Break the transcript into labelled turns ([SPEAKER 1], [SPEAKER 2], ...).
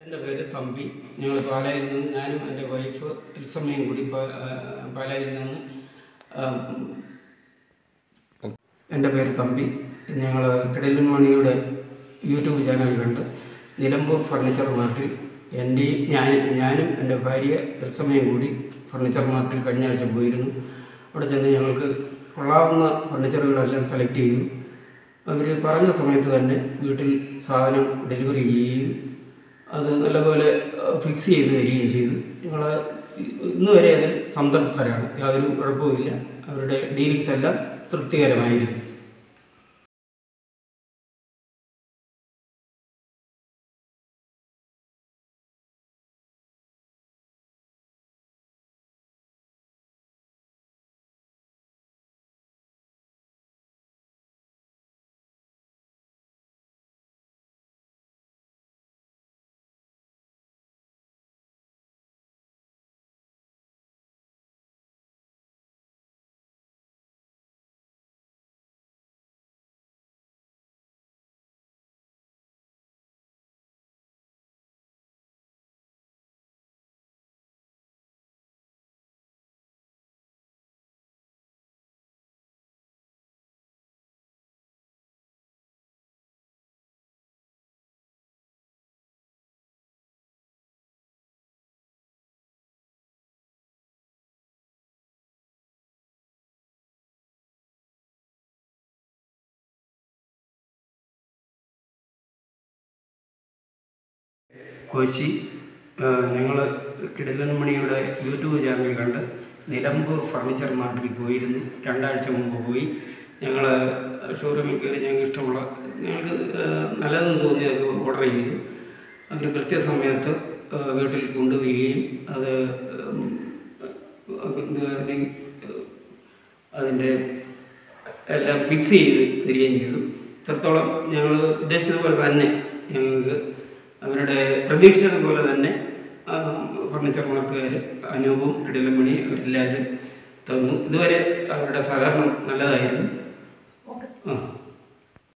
[SPEAKER 1] എൻ്റെ പേര് തമ്പി ഞങ്ങൾ പാലായിൽ നിന്ന് ഞാനും എൻ്റെ വൈഫ് എൽസമ്മയും കൂടി പാ- ആ, പാലായിൽ നിന്ന് ആം, എൻ്റെ പേര് തമ്പി ഞങ്ങൾ കിടലുമണിയുടെ യൂട്യൂബ് ചാനൽ കണ്ട് നിലമ്പൂർ ഫർണിച്ചർ മാർട്ടിൽ എൻ്റെയും ഞാൻ ഞാനും എൻ്റെ ഭാര്യ എൽസമ്മയും കൂടി ഫർണിച്ചർ മാർട്ടിൽ കഴിഞ്ഞ ആഴ്ച പോയിരുന്നു അവിടെ ചെന്ന് ഞങ്ങൾക്ക് കൊള്ളാവുന്ന ഫർണിച്ചറുകളെല്ലാം സെലക്ട് ചെയ്തു അവർ പറഞ്ഞ സമയത്ത് തന്നെ വീട്ടിൽ സാധനം ഡെലിവറി ചെയ്യുകയും അത് നല്ലപോലെ ഫിക്സ് ചെയ്ത് തരികയും ചെയ്തു ഞങ്ങൾ ഇന്ന് വരെ അതിൽ സംതൃപ്തരാണ് യാതൊരു കുഴപ്പവുമില്ല അവരുടെ ഡീലിങ്സ് എല്ലാം തൃപ്തികരമായിരുന്നു കോശി ഞങ്ങൾ കിടലൻമണിയുടെ യൂട്യൂബ് ചാനൽ കണ്ട് നിലമ്പൂർ ഫർണിച്ചർ മാർട്ടിൽ പോയിരുന്നു രണ്ടാഴ്ച മുമ്പ് പോയി ഞങ്ങൾ ഷോറൂമിൽ കയറി ഞങ്ങൾക്ക് ഇഷ്ടമുള്ള ഞങ്ങൾക്ക് ഏഹ്, നല്ലതെന്ന് തോന്നിയതൊക്കെ ഓർഡർ ചെയ്തു അവർ കൃത്യസമയത്ത് ഏഹ്, വീട്ടിൽ കൊണ്ടുവരികയും അത് ഉം, അതിന് അതിൻ്റെ എല്ലാം ഫിക്സ് ചെയ്ത് തരികയും ചെയ്തു ഇത്രത്തോളം ഞങ്ങൾ ഉദ്ദേശിച്ചതുപോലെ തന്നെ ഞങ്ങൾക്ക് അവരുടെ പ്രതീക്ഷിച്ചതുപോലെ തന്നെ ഫർണിച്ചർ മാർക്കുകാർ അനൂപും ഇടലമണി അവരെല്ലാവരും തന്നു ഇതുവരെ അവരുടെ സഹകരണം നല്ലതായിരുന്നു